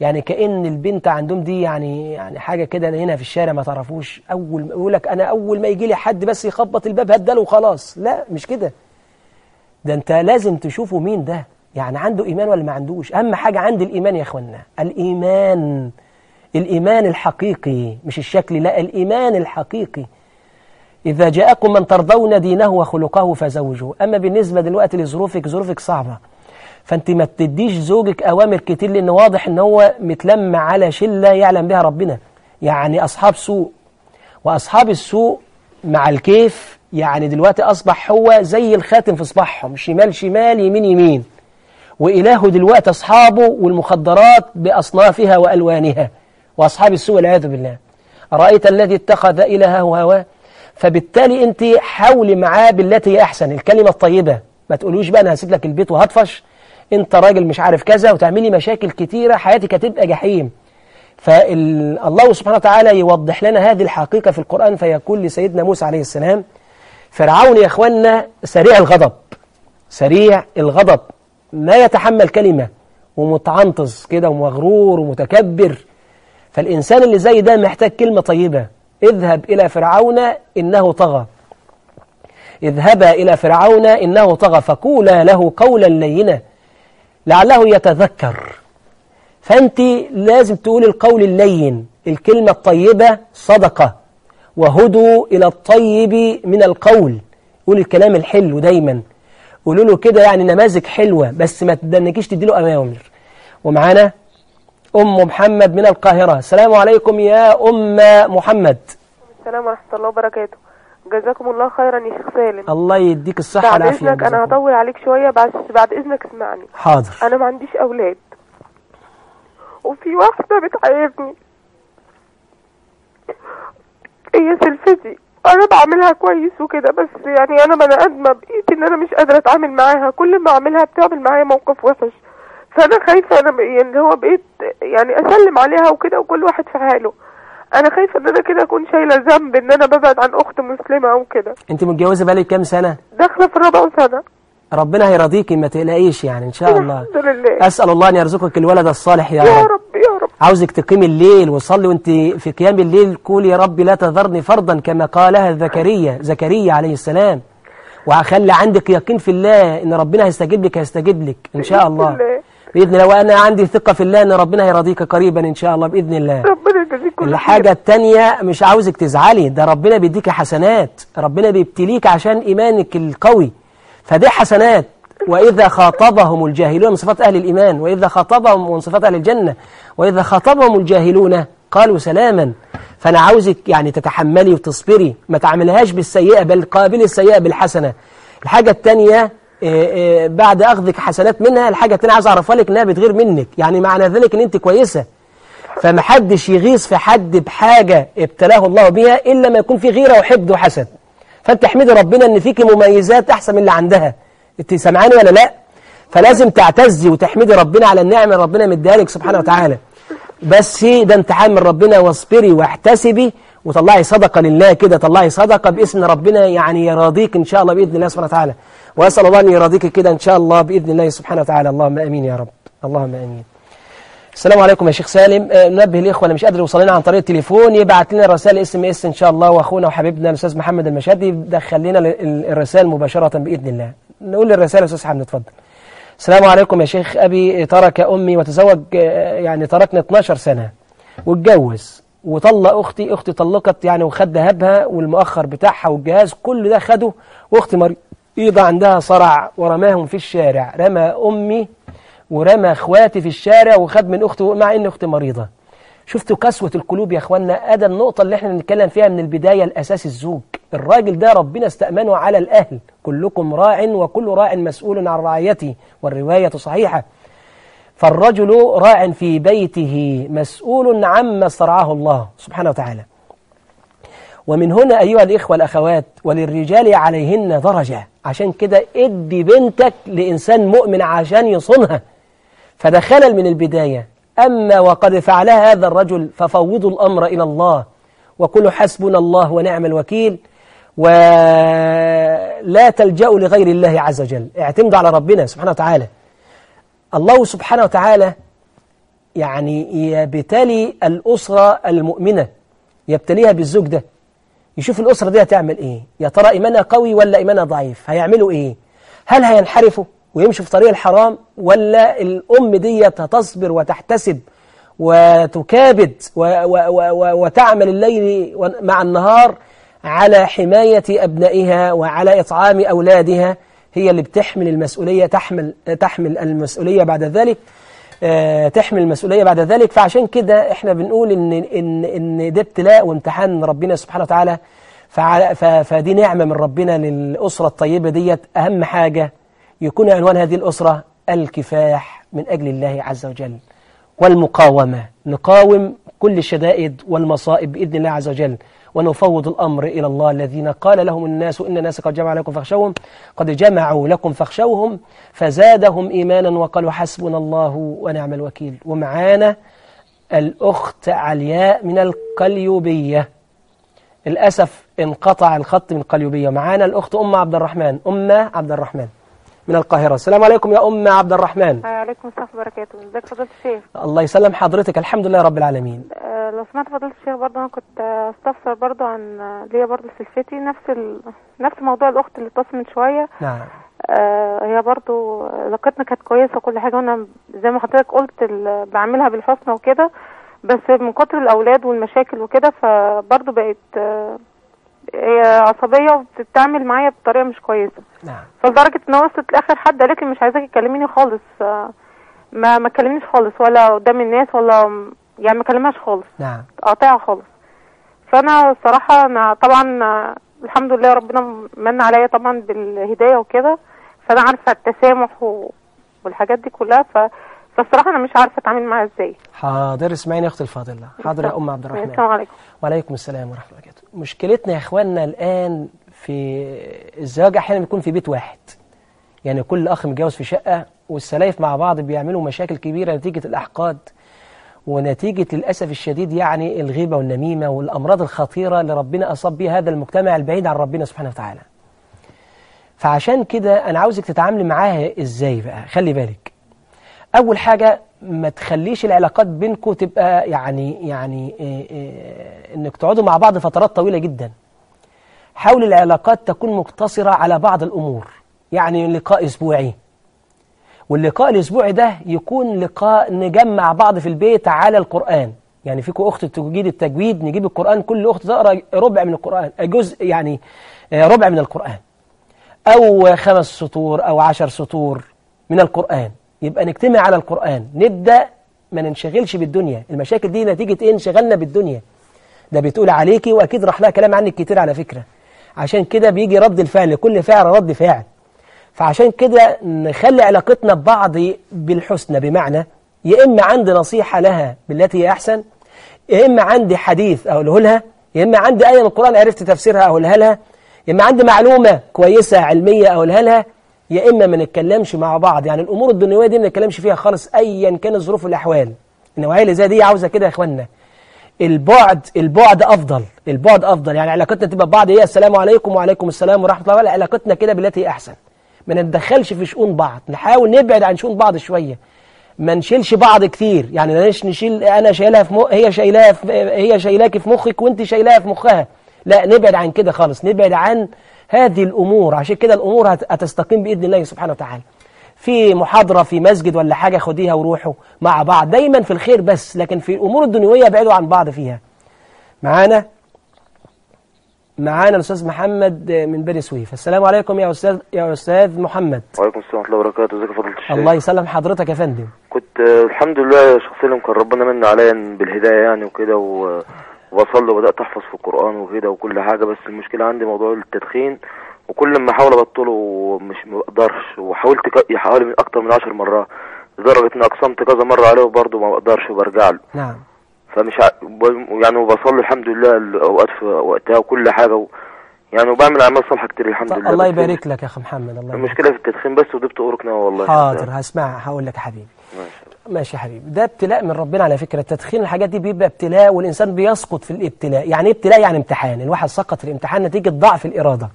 يعني كأن البنت عندهم دي يعني يعني حاجة كده هنا في الشارع ما تعرفوش أول يقول لك أنا أول ما يجي لي حد بس يخبط الباب هدله وخلاص لا مش كده ده أنت لازم تشوفوا مين ده يعني عنده إيمان ولا ما عندوش أهم حاجة عند الإيمان يا إخوانا الإيمان الإيمان الحقيقي مش الشكل لا الإيمان الحقيقي إذا جاءكم من ترضون دينه وخلقه فزوجوه أما بالنسبة دلوقتي لظروفك ظروفك صعبة فأنت ما تديش زوجك أوامر كتير لأن واضح أن هو متلم على شلة يعلم بها ربنا يعني أصحاب سوء وأصحاب السوء مع الكيف يعني دلوقتي أصبح هو زي الخاتم في صباحهم شمال شمال يمين يمين وإله دلوقتي أصحابه والمخدرات بأصنافها وألوانها وأصحاب السوء والعياذ بالله رأيت الذي اتخذ إلهه هواه فبالتالي أنت حاولي معاه بالتي هي أحسن الكلمة الطيبة ما تقولوش بقى أنا هسيب لك البيت وهطفش أنت راجل مش عارف كذا وتعملي مشاكل كتيرة حياتك هتبقى جحيم فالله سبحانه وتعالى يوضح لنا هذه الحقيقة في القرآن فيقول لسيدنا موسى عليه السلام فرعون يا أخوانا سريع الغضب سريع الغضب ما يتحمل كلمة ومتعنطز كده ومغرور ومتكبر فالإنسان اللي زي ده محتاج كلمة طيبة اذهب إلى فرعون إنه طغى اذهبا إلى فرعون إنه طغى فقولا له قولا لينا لعله يتذكر فأنت لازم تقول القول اللين الكلمة الطيبة صدقة وهدوا إلى الطيب من القول قول الكلام الحلو دايما قولوا له كده يعني نماذج حلوة بس ما تدنكيش تديله أوامر ومعانا أم محمد من القاهرة السلام عليكم يا أم محمد السلام ورحمة الله وبركاته جزاكم الله خيرا يا شيخ سالم الله يديك الصحة بعد والعافية إذنك أنا جزاكم. هطول عليك شوية بس بعد إذنك اسمعني حاضر أنا ما عنديش أولاد وفي واحدة بتعايرني هي سلفتي أنا بعملها كويس وكده بس يعني أنا بني آدمة بقيت إن أنا مش قادرة أتعامل معاها كل ما أعملها بتعمل معايا موقف وحش فأنا خايفة أنا بقى- يعني هو بقيت يعني أسلم عليها وكده وكل واحد في حاله أنا خايفة إن أنا كده أكون شايلة ذنب إن أنا ببعد عن أخت مسلمة أو كده أنت متجوزة بقالك كام سنة داخلة في الرابعة سنة ربنا هيرضيكي ما تقلقيش يعني إن شاء الله الحمد لله أسأل الله أن يرزقك الولد الصالح يا يا رب رب يا رب عاوزك تقيم الليل وصلي وانت في قيام الليل قول يا رب لا تذرني فردا كما قالها زكريا زكريا عليه السلام وخلي عندك يقين في الله ان ربنا هيستجيب لك هيستجيب لك ان شاء الله الله. باذن الله وانا عندي ثقه في الله ان ربنا هيرضيك قريبا ان شاء الله باذن الله ربنا يجازيك كل الحاجة التانية مش عاوزك تزعلي ده ربنا بيديك حسنات ربنا بيبتليك عشان إيمانك القوي فدي حسنات وإذا خاطبهم الجاهلون من صفات أهل الإيمان وإذا خاطبهم من صفات أهل الجنة وإذا خاطبهم الجاهلون قالوا سلاما فأنا عاوزك يعني تتحملي وتصبري ما تعملهاش بالسيئة بل قابلي السيئة بالحسنة الحاجة التانية إيه إيه بعد أخذك حسنات منها الحاجة التانية عاوز أعرفها لك إنها بتغير منك يعني معنى ذلك إن أنت كويسة فمحدش يغيظ في حد بحاجة ابتلاه الله بها إلا ما يكون في غيرة وحقد وحسد فأنت احمدي ربنا إن فيك مميزات أحسن من اللي عندها أنت سمعاني ولا لا فلازم تعتزي وتحمدي ربنا على النعمة اللي ربنا مديها لك سبحانه وتعالى بس ده امتحان من ربنا واصبري واحتسبي وطلعي صدقة لله كده طلعي صدقة باسم ربنا يعني يراضيك إن شاء الله بإذن الله سبحانه وتعالى وأسأل الله أن يراضيك كده إن شاء الله بإذن الله سبحانه وتعالى اللهم أمين يا رب اللهم أمين السلام عليكم يا شيخ سالم آه، ننبه الاخوه اللي مش قادر يوصل لنا عن طريق التليفون يبعت لنا رسائل اس ام اس ان شاء الله واخونا وحبيبنا الاستاذ محمد المشادي يدخل لنا ال- ال- الرسائل مباشره باذن الله نقول الرسائل يا استاذ حمد اتفضل السلام عليكم يا شيخ ابي ترك امي وتزوج آه، يعني تركنا 12 سنه واتجوز وطلق اختي اختي طلقت يعني وخد ذهبها والمؤخر بتاعها والجهاز كل ده خده واختي مريضه عندها صرع ورماهم في الشارع رمى امي ورمى اخواتي في الشارع وخد من اخته مع ان اختي مريضه شفتوا قسوة القلوب يا اخوانا ادى النقطة اللي احنا بنتكلم فيها من البداية الاساس الزوج الراجل ده ربنا استأمنه على الاهل كلكم راع وكل راع مسؤول عن رعيته والرواية صحيحة فالرجل راع في بيته مسؤول عما استرعاه الله سبحانه وتعالى ومن هنا أيها الإخوة الأخوات وللرجال عليهن درجة عشان كده ادي بنتك لإنسان مؤمن عشان يصونها فده خلل من البداية أما وقد فعلها هذا الرجل ففوضوا الأمر إلى الله وكل حسبنا الله ونعم الوكيل ولا تلجأوا لغير الله عز وجل اعتمدوا على ربنا سبحانه وتعالى الله سبحانه وتعالى يعني يبتلي الأسرة المؤمنة يبتليها بالزوج ده يشوف الأسرة دي هتعمل إيه يا ترى إيمانها قوي ولا إيمانها ضعيف هيعملوا إيه هل هينحرفوا ويمشوا في طريق الحرام ولا الأم دي هتصبر وتحتسب وتكابد و و و و وتعمل الليل مع النهار على حماية أبنائها وعلى إطعام أولادها هي اللي بتحمل المسؤولية تحمل تحمل المسؤولية بعد ذلك آه، تحمل المسؤولية بعد ذلك فعشان كده احنا بنقول ان ان ان ده ابتلاء وامتحان من ربنا سبحانه وتعالى فع- ف- فدي نعمة من ربنا للأسرة الطيبة ديت أهم حاجة يكون عنوان هذه الأسرة الكفاح من أجل الله عز وجل والمقاومة نقاوم كل الشدائد والمصائب بإذن الله عز وجل ونفوض الأمر إلى الله الذين قال لهم الناس إن الناس قد جمعوا لكم فاخشوهم قد جمعوا لكم فاخشوهم فزادهم إيمانا وقالوا حسبنا الله ونعم الوكيل ومعانا الأخت علياء من القليوبية للأسف انقطع الخط من القليوبية معانا الأخت أم عبد الرحمن أم عبد الرحمن من القاهرة السلام عليكم يا أم عبد الرحمن وعليكم السلام وبركاته ازيك فضيلة الشيخ الله يسلم حضرتك الحمد لله رب العالمين آه، لو سمعت فضيلة الشيخ برضه انا كنت آه، استفسر برضه عن آه، ليا برضه سلفتي نفس ال... نفس موضوع الاخت اللي اتصل من شويه نعم آه، هي برضه علاقتنا كانت كويسه وكل حاجه وانا زي ما حضرتك قلت ال... بعملها بالحسنى وكده بس من كتر الاولاد والمشاكل وكده فبرضه بقت آه، هي عصبيه وبتتعامل معايا بطريقه مش كويسه نعم فلدرجه ان وصلت لاخر حد قالت لي مش عايزاكي تكلميني خالص آه، ما ما تكلمنيش خالص ولا قدام الناس ولا يعني ما كلمهاش خالص نعم قاطعه خالص فانا الصراحه انا طبعا آه، الحمد لله ربنا من عليا طبعا بالهدايه وكده فانا عارفه التسامح و... والحاجات دي كلها ف... فالصراحه انا مش عارفه اتعامل معاها ازاي حاضر اسمعيني يا أختي الفاضلة حاضر يا أم عبد الرحمن السلام عليكم وعليكم السلام ورحمة الله وبركاته مشكلتنا يا إخواننا الآن في الزواج أحيانا بيكون في بيت واحد يعني كل أخ متجوز في شقة والسلايف مع بعض بيعملوا مشاكل كبيرة نتيجة الأحقاد ونتيجة للأسف الشديد يعني الغيبة والنميمة والأمراض الخطيرة اللي ربنا أصاب بها هذا المجتمع البعيد عن ربنا سبحانه وتعالى فعشان كده أنا عاوزك تتعاملي معاها إزاي بقى خلي بالك أول حاجة ما تخليش العلاقات بينكم تبقى يعني يعني إيه إيه إنك تقعدوا مع بعض فترات طويلة جدا حاول العلاقات تكون مقتصرة على بعض الأمور يعني لقاء أسبوعي واللقاء الأسبوعي ده يكون لقاء نجمع بعض في البيت على القرآن يعني فيكم أخت تجيد التجويد نجيب القرآن كل أخت تقرأ ربع من القرآن جزء يعني آه، ربع من القرآن أو خمس سطور أو عشر سطور من القرآن يبقى نجتمع على القرآن نبدأ ما ننشغلش بالدنيا المشاكل دي نتيجة إيه انشغلنا بالدنيا ده بتقول عليكي وأكيد راح لها كلام عنك كتير على فكرة عشان كده بيجي رد الفعل لكل فعل رد فعل فعشان كده نخلي علاقتنا ببعض بالحسنى بمعنى يا إما عندي نصيحة لها بالتي هي أحسن يا إما عندي حديث أقوله لها يا إما عندي آية من القرآن عرفت تفسيرها أقولها لها يا إما عندي معلومة كويسة علمية أقولها لها يا إما ما نتكلمش مع بعض يعني الأمور الدنيوية دي ما نتكلمش فيها خالص أيا كانت الظروف والأحوال النوعية اللي زي دي عاوزة كده يا إخوانا البعد البعد افضل البعد افضل يعني علاقتنا تبقى ببعض هي السلام عليكم وعليكم السلام ورحمه الله وبركاته علاقتنا كده بالتي هي احسن ما نتدخلش في شؤون بعض نحاول نبعد عن شؤون بعض شويه ما نشيلش بعض كتير يعني لاش نشيل انا شايلها في مخ هي شايلاها في هي شايلاكي في مخك وانت شايلاها في مخها لا نبعد عن كده خالص نبعد عن هذه الامور عشان كده الامور هت- هتستقيم باذن الله سبحانه وتعالى في محاضرة في مسجد ولا حاجة خديها وروحوا مع بعض دايما في الخير بس لكن في الأمور الدنيوية بعدوا عن بعض فيها معانا معانا الأستاذ محمد من بني سويف السلام عليكم يا أستاذ يا أستاذ محمد وعليكم السلام ورحمة الله وبركاته ازيك يا فضيلة الشيخ الله يسلم حضرتك يا فندم كنت آه، الحمد لله شخصيا اللي كان ربنا من عليا بالهداية يعني وكده و- وبصلي وبدأت أحفظ في القرآن وكده وكل حاجة بس المشكلة عندي موضوع التدخين وكل ما أحاول أبطله مش مقدرش وحاولت ك- حوالي من أكتر من عشر مرات لدرجة إني أقسمت كذا مرة عليه وبرضه ما بقدرش وبرجع له نعم فمش ع... ب- يعني وبصلي الحمد لله الأوقات في وقتها وكل حاجة و... يعني وبعمل أعمال صالحة كتير الحمد طب لله الله بس يبارك لك يا أخي محمد الله يبارك المشكلة في التدخين بس وضبط أورك نوى والله حاضر هسمع هقول لك يا حبيبي ماشي. ماشي يا حبيبي ده ابتلاء من ربنا على فكرة التدخين الحاجات دي بيبقى ابتلاء والإنسان بيسقط في الابتلاء يعني إيه ابتلاء يعني امتحان الواحد سقط في الامتحان نتيجة ضعف الإرادة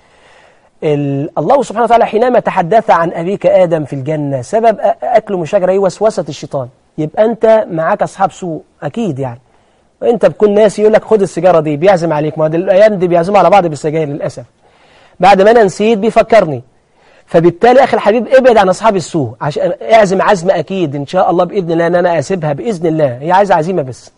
ال- الله سبحانه وتعالى حينما تحدث عن أبيك آدم في الجنة سبب أ- أكله من شجرة إيه؟ وسوسة الشيطان يبقى أنت معاك أصحاب سوء أكيد يعني وأنت بكون ناس يقول لك خد السيجارة دي بيعزم عليك ما هو ده الأيام دي بيعزموا على بعض بالسجاير للأسف بعد ما أنا نسيت بيفكرني فبالتالي أخي الحبيب ابعد عن أصحاب السوء عشان اعزم عزم أكيد إن شاء الله بإذن الله أن أنا أسيبها بإذن الله هي عايزة عزيمة بس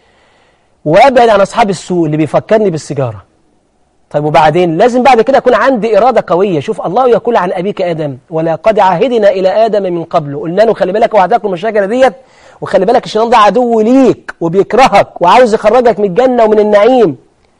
وابعد عن اصحاب السوء اللي بيفكرني بالسيجاره طيب وبعدين لازم بعد كده يكون عندي اراده قويه شوف الله يقول عن ابيك ادم ولقد عهدنا الى ادم من قبل قلنا له خلي بالك وهتاكل من الشجره ديت وخلي بالك الشيطان ده عدو ليك وبيكرهك وعاوز يخرجك من الجنه ومن النعيم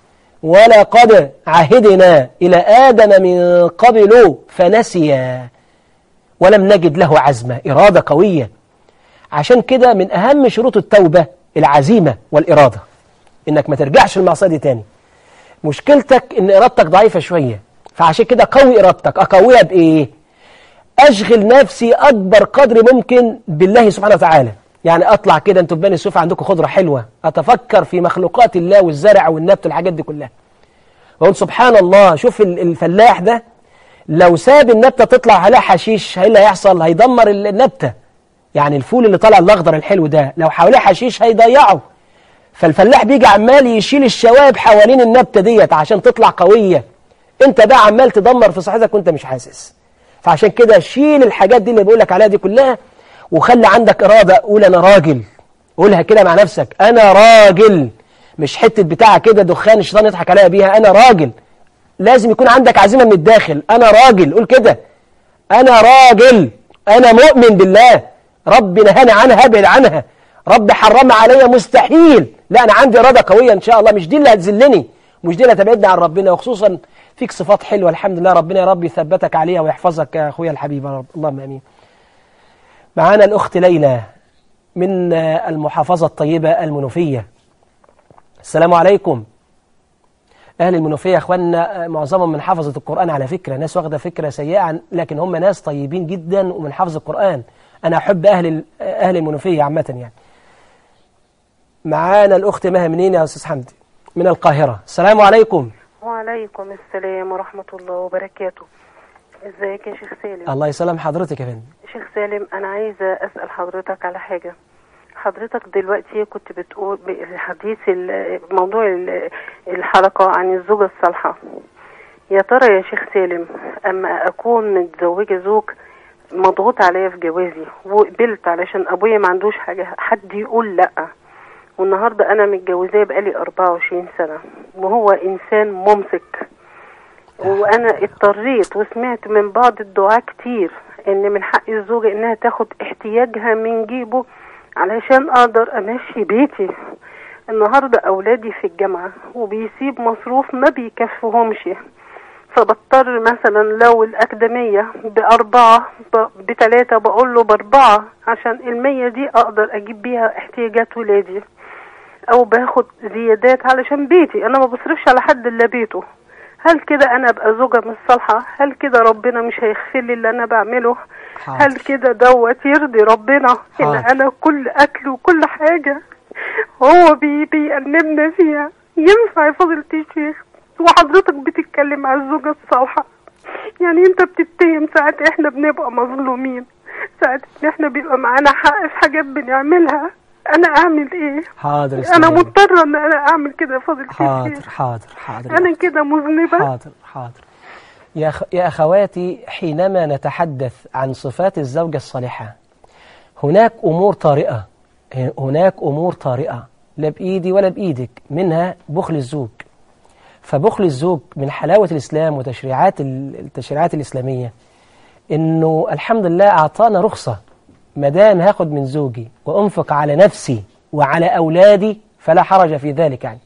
ولقد عهدنا الى ادم من قبل فنسي ولم نجد له عزمه اراده قويه عشان كده من اهم شروط التوبه العزيمه والاراده انك ما ترجعش المعصيه دي تاني مشكلتك ان ارادتك ضعيفه شويه فعشان كده قوي ارادتك اقويها بايه اشغل نفسي اكبر قدر ممكن بالله سبحانه وتعالى يعني اطلع كده انتوا في بني السوف عندكم خضره حلوه اتفكر في مخلوقات الله والزرع والنبت والحاجات دي كلها واقول سبحان الله شوف ال- الفلاح ده لو ساب النبته تطلع عليها حشيش ايه اللي هيحصل هيدمر ال- النبته يعني الفول اللي طالع الاخضر الحلو ده لو حواليه حشيش هيضيعه فالفلاح بيجي عمال يشيل الشوائب حوالين النبته ديت عشان تطلع قويه انت بقى عمال تدمر في صحتك وانت مش حاسس فعشان كده شيل الحاجات دي اللي بقول لك عليها دي كلها وخلي عندك اراده قول انا راجل قولها كده مع نفسك انا راجل مش حته بتاعه كده دخان الشيطان يضحك عليا بيها انا راجل لازم يكون عندك عزيمه من الداخل انا راجل قول كده انا راجل انا مؤمن بالله ربي نهاني عنها ابعد عنها ربي حرم عليا مستحيل لا انا عندي اراده قويه ان شاء الله مش دي اللي هتذلني مش دي اللي هتبعدني عن ربنا وخصوصا فيك صفات حلوه الحمد لله ربنا يا رب يثبتك عليها ويحفظك يا اخويا الحبيب يا رب اللهم امين معانا الاخت ليلى من آه، المحافظه الطيبه المنوفيه السلام عليكم أهل المنوفية يا أخواننا آه، معظمهم من حفظة القرآن على فكرة ناس واخدة فكرة سيئة عن لكن هم ناس طيبين جدا ومن حفظ القرآن أنا أحب أهل ال- آه، أهل المنوفية عامة يعني معانا الأخت مها منين يا أستاذ حمدي من القاهرة السلام عليكم وعليكم السلام ورحمة الله وبركاته ازيك يا شيخ سالم الله يسلم حضرتك يا فندم شيخ سالم انا عايزة اسأل حضرتك على حاجة حضرتك دلوقتي كنت بتقول الحديث ال- موضوع ال- الحلقة عن الزوجة الصالحة يا ترى يا شيخ سالم اما اكون متزوجة زوج مضغوط عليا في جوازي وقبلت علشان ابويا ما عندوش حاجة حد يقول لا والنهاردة انا متجوزاه بقالي 24 سنة وهو انسان ممسك وانا اضطريت وسمعت من بعض الدعاة كتير ان من حق الزوجة انها تاخد احتياجها من جيبه علشان اقدر امشي بيتي النهاردة اولادي في الجامعة وبيسيب مصروف ما بيكفهمش فبضطر مثلا لو الأكاديمية بأربعة ب- بتلاتة بقول له بأربعة عشان المية دي أقدر أجيب بيها احتياجات ولادي أو باخد زيادات علشان بيتي أنا ما بصرفش على حد إلا بيته هل كده أنا أبقى زوجة مش صالحة هل كده ربنا مش هيغفر لي اللي أنا بعمله حاضر. هل كده دوت يرضي ربنا إن حاضر. أنا كل أكل وكل حاجة هو بي بيأنبنا فيها ينفع يا فضيلة الشيخ وحضرتك بتتكلم على الزوجة الصالحة يعني انت بتتهم ساعات احنا بنبقى مظلومين ساعات ان احنا بيبقى معانا حق في حاجات بنعملها انا اعمل ايه حاضر يا انا سلام. مضطرة ان انا اعمل كده يا فضيلة حاضر الشيخ حاضر حاضر يا انا كده مذنبة حاضر حاضر يا, أخ... يا أخواتي حينما نتحدث عن صفات الزوجة الصالحة هناك أمور طارئة هناك أمور طارئة لا بإيدي ولا بإيدك منها بخل الزوج فبخل الزوج من حلاوة الإسلام وتشريعات ال- التشريعات الإسلامية إنه الحمد لله أعطانا رخصة ما دام هاخد من زوجي وأنفق على نفسي وعلى أولادي فلا حرج في ذلك يعني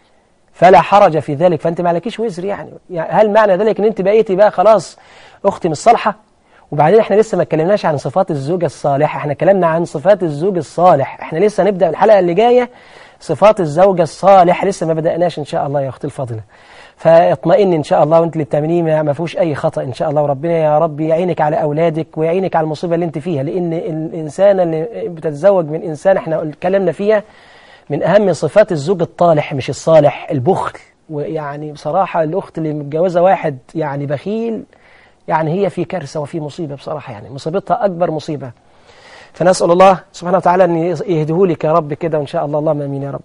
فلا حرج في ذلك فانت ما عليكيش وزر يعني. يعني هل معنى ذلك ان انت بقيتي بقى خلاص اختي مش صالحه وبعدين احنا لسه ما اتكلمناش عن صفات الزوجه الصالحه احنا اتكلمنا عن صفات الزوج الصالح احنا لسه نبدا الحلقه اللي جايه صفات الزوجه الصالح لسه ما بداناش ان شاء الله يا اختي الفاضله فاطمئن ان شاء الله وانت اللي بتعمليه ما ما فيهوش اي خطا ان شاء الله وربنا يا رب يعينك على اولادك ويعينك على المصيبه اللي انت فيها لان الانسان اللي بتتزوج من انسان احنا اتكلمنا فيها من أهم صفات الزوج الطالح مش الصالح البخل ويعني بصراحة الأخت اللي متجوزة واحد يعني بخيل يعني هي في كارثة وفي مصيبة بصراحة يعني مصيبتها أكبر مصيبة فنسأل الله سبحانه وتعالى أن يهدهولك يا رب كده وإن شاء الله اللهم أمين يا رب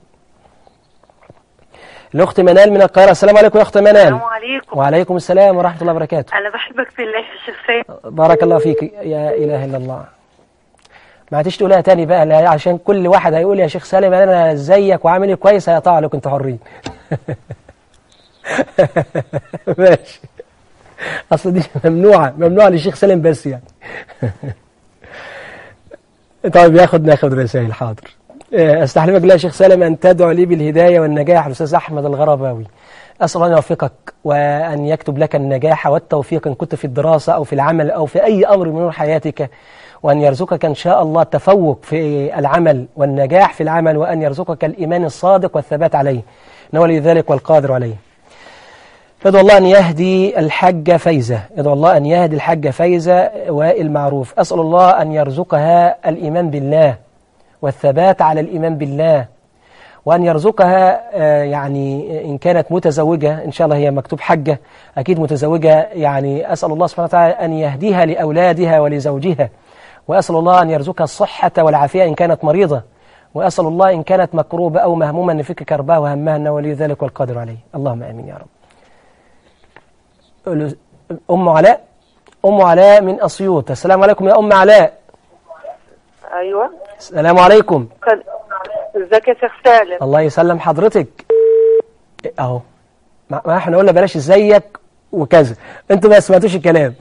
الأخت منال من القاهرة السلام عليكم يا أخت منال السلام عليكم وعليكم السلام ورحمة الله وبركاته انا بحبك في الله يا شيخ سيد بارك الله فيك يا إله إلا الله ما عادش تقولها تاني بقى لا عشان كل واحد هيقول يا شيخ سالم أنا زيك وعامل إيه كويس هيقطع لك أنتوا حرين ماشي أصل دي ممنوعة ممنوعة للشيخ سالم بس يعني طيب ياخد ناخد رسائل حاضر آه، استحلفك بالله يا شيخ سالم أن تدعو لي بالهداية والنجاح الأستاذ أحمد الغرباوي أسأل الله أن يوفقك وأن يكتب لك النجاح والتوفيق إن كنت في الدراسة أو في العمل أو في أي أمر من أمور حياتك وأن يرزقك إن شاء الله التفوق في العمل والنجاح في العمل وأن يرزقك الإيمان الصادق والثبات عليه إنه ولي ذلك والقادر عليه ادعو الله أن يهدي الحج فايزة ادعو الله أن يهدي الحج فايزة والمعروف أسأل الله أن يرزقها الإيمان بالله والثبات على الإيمان بالله وأن يرزقها آه، يعني إن كانت متزوجة إن شاء الله هي مكتوب حجة أكيد متزوجة يعني أسأل الله سبحانه وتعالى أن يهديها لأولادها ولزوجها وأسأل الله أن يرزقها الصحة والعافية إن كانت مريضة وأسأل الله إن كانت مكروبة أو مهمومة أن يفك كربها وهمها أنه ولي ذلك والقادر عليه اللهم آمين يا رب أم علاء أم علاء من أسيوط السلام عليكم يا أم علاء ايوه السلام عليكم خل- ازيك يا شيخ سالم الله يسلم حضرتك اهو ما ما احنا قلنا بلاش ازيك وكذا انتوا ما سمعتوش الكلام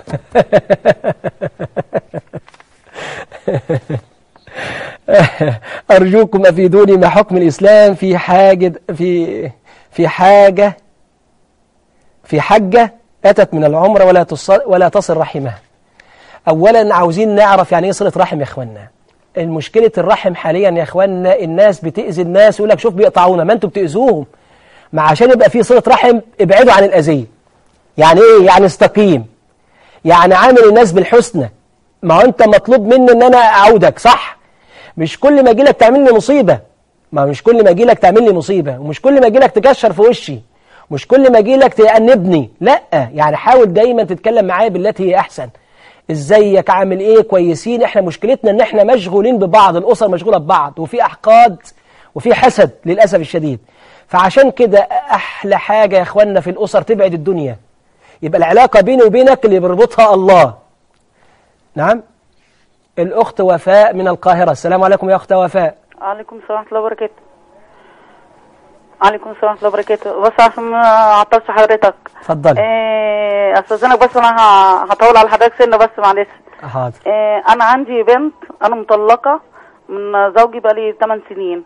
ارجوكم افيدوني ما حكم الاسلام في حاجه في في حاجه في حجه اتت من العمره ولا تصل ولا تصل رحمها اولا عاوزين نعرف يعني ايه صله رحم يا اخوانا المشكلة الرحم حاليا يا اخوانا الناس بتأذي الناس يقول لك شوف بيقطعونا ما انتوا بتأذوهم ما عشان يبقى في صلة رحم ابعدوا عن الأذية يعني ايه يعني استقيم يعني عامل الناس بالحسنى ما هو انت مطلوب مني ان انا اعودك صح مش كل ما اجي لك تعمل لي مصيبة ما مش كل ما اجي لك تعمل لي مصيبة ومش كل ما اجي لك تكشر في وشي مش كل ما اجي لك تأنبني لا يعني حاول دايما تتكلم معايا بالتي هي احسن ازيك عامل ايه كويسين احنا مشكلتنا ان احنا مشغولين ببعض الاسر مشغوله ببعض وفي احقاد وفي حسد للاسف الشديد فعشان كده احلى حاجه يا اخوانا في الاسر تبعد الدنيا يبقى العلاقه بيني وبينك اللي بيربطها الله نعم الاخت وفاء من القاهره السلام عليكم يا اخت وفاء عليكم السلام ورحمة الله وبركاته عليكم السلام ورحمة الله وبركاته بس عشان ما عطلش حضرتك اتفضلي إيه، استاذنك بس انا ه- هطول على حضرتك سنة بس معلش حاضر إيه، انا عندي بنت انا مطلقة من زوجي بقالي 8 سنين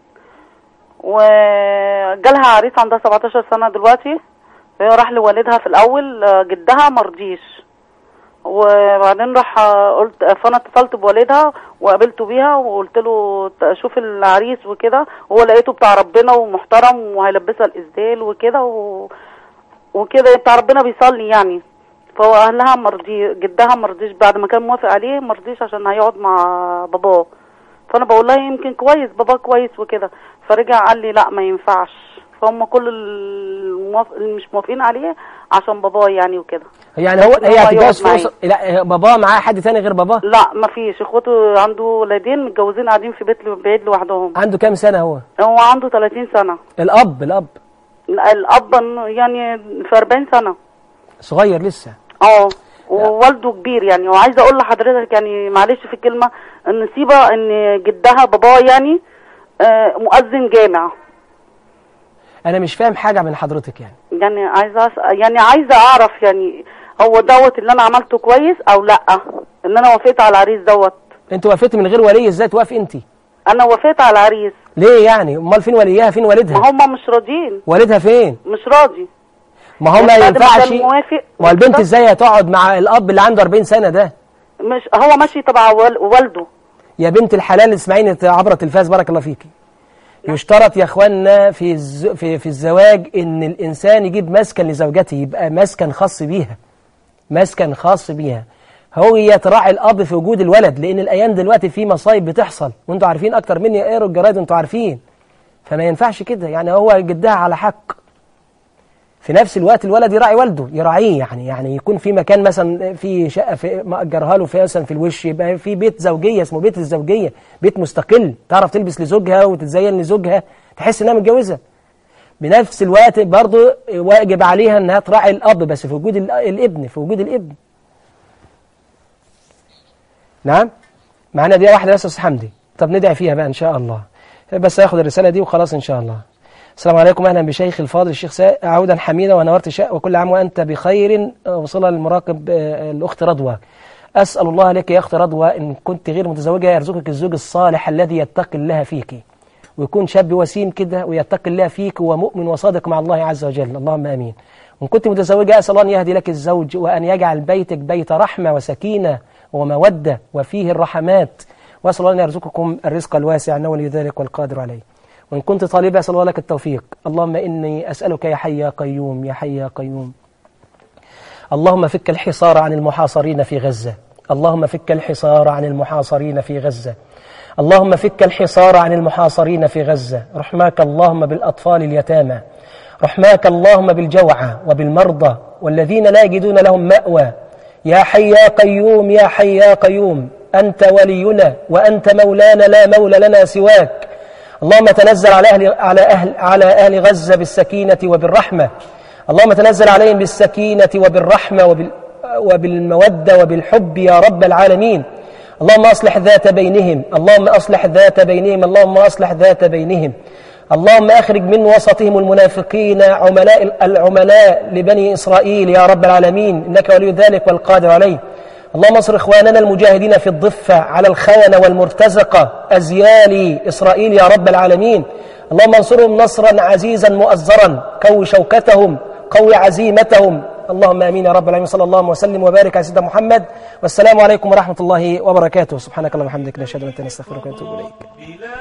وجالها عريس عندها 17 سنة دلوقتي هي راح لوالدها في الاول آه، جدها مرضيش وبعدين راح آه، قلت فانا اتصلت بوالدها وقابلته بيها وقلت له ت- شوف العريس وكده هو لقيته بتاع ربنا ومحترم وهيلبسها الاسدال وكده و... وكده بتاع ربنا بيصلي يعني فهو اهلها مرضي جدها مرضيش بعد ما كان موافق عليه مرضيش عشان هيقعد مع باباه فانا بقول لها يمكن كويس بابا كويس وكده فرجع قال لي لا ما ينفعش فهم كل الموافق اللي مش موافقين عليه عشان باباه يعني وكده يعني هو إن هي هو هتتجوز في يقعد أسر- لا باباه معاه حد تاني غير باباه لا ما فيش اخواته عنده ولدين متجوزين قاعدين في بيت بعيد لوحدهم عنده كام سنه هو هو عنده 30 سنة الاب الاب الاب يعني في 40 سنة صغير لسه اه ووالده كبير يعني وعايزه اقول لحضرتك يعني معلش في الكلمه ان سيبه ان جدها باباه يعني آه، مؤذن جامع انا مش فاهم حاجه من حضرتك يعني يعني عايزه أس- يعني عايزه اعرف يعني هو دوت اللي انا عملته كويس او لا ان انا وافقت على العريس دوت انت وافقت من غير ولي ازاي توافق انت انا وافقت على العريس ليه يعني امال فين وليها فين والدها ما هم مش راضيين والدها فين مش راضي ما هو ما يعني بعد ما ينفعش كان موافق ما هو البنت ازاي هتقعد مع الاب اللي عنده 40 سنه ده مش هو ماشي تبع وال- والده يا بنت الحلال اسمعيني عبر التلفاز بارك الله فيكي يشترط يا اخوانا في الز... في في الزواج ان الانسان يجيب مسكن لزوجته يبقى مسكن خاص بيها مسكن خاص بيها هو يتراعي الاب في وجود الولد لان الايام دلوقتي في مصايب بتحصل وانتوا عارفين اكتر مني اقروا الجرايد وانتوا عارفين فما ينفعش كده يعني هو جدها على حق في نفس الوقت الولد يراعي والده يراعيه يعني يعني يكون في مكان مثلا في شقه في مأجرها له في مثلا في الوش يبقى في بيت زوجيه اسمه بيت الزوجيه بيت مستقل تعرف تلبس لزوجها وتتزين لزوجها تحس انها متجوزه بنفس الوقت برضه واجب عليها انها تراعي الاب بس في وجود ال- الابن في وجود الابن نعم معانا دي واحده بس يا استاذ حمدي طب ندعي فيها بقى ان شاء الله بس هاخد الرساله دي وخلاص ان شاء الله السلام عليكم اهلا بشيخ الفاضل الشيخ سا... عودا حميدا ونورت شاء وكل عام وانت بخير وصلها للمراقب آه، الاخت رضوى اسال الله لك يا اخت رضوى ان كنت غير متزوجه يرزقك الزوج الصالح الذي يتقي الله فيك ويكون شاب وسيم كده ويتقي الله فيك ومؤمن وصادق مع الله عز وجل اللهم امين وان كنت متزوجه اسال الله ان يهدي لك الزوج وان يجعل بيتك بيت رحمه وسكينه وموده وفيه الرحمات واسال الله ان يرزقكم الرزق الواسع انه ولي ذلك والقادر عليه وإن كنت طالبا أسأل الله لك التوفيق اللهم إني أسألك يا حي يا قيوم يا حي يا قيوم اللهم فك الحصار عن المحاصرين في غزة اللهم فك الحصار عن المحاصرين في غزة اللهم فك الحصار عن المحاصرين في غزة رحماك اللهم بالأطفال اليتامى رحماك اللهم بالجوعى وبالمرضى والذين لا يجدون لهم مأوى يا حي يا قيوم يا حي يا قيوم أنت ولينا وأنت مولانا لا مولى لنا سواك اللهم تنزل على أهل, على أهل, على أهل غزة بالسكينة وبالرحمة اللهم تنزل عليهم بالسكينة وبالرحمة وبال وبالمودة وبالحب يا رب العالمين اللهم أصلح ذات بينهم اللهم أصلح ذات بينهم اللهم أصلح ذات بينهم اللهم أخرج من وسطهم المنافقين عملاء العملاء لبني إسرائيل يا رب العالمين إنك ولي ذلك والقادر عليه اللهم انصر إخواننا المجاهدين في الضفة على الخونة والمرتزقة أزيال إسرائيل يا رب العالمين اللهم انصرهم نصرا عزيزا مؤزرا قوي شوكتهم قوي عزيمتهم اللهم امين يا رب العالمين صلى الله وسلم وبارك على سيدنا محمد والسلام عليكم ورحمه الله وبركاته سبحانك اللهم وبحمدك نشهد ان لا اله الا انت نستغفرك ونتوب اليك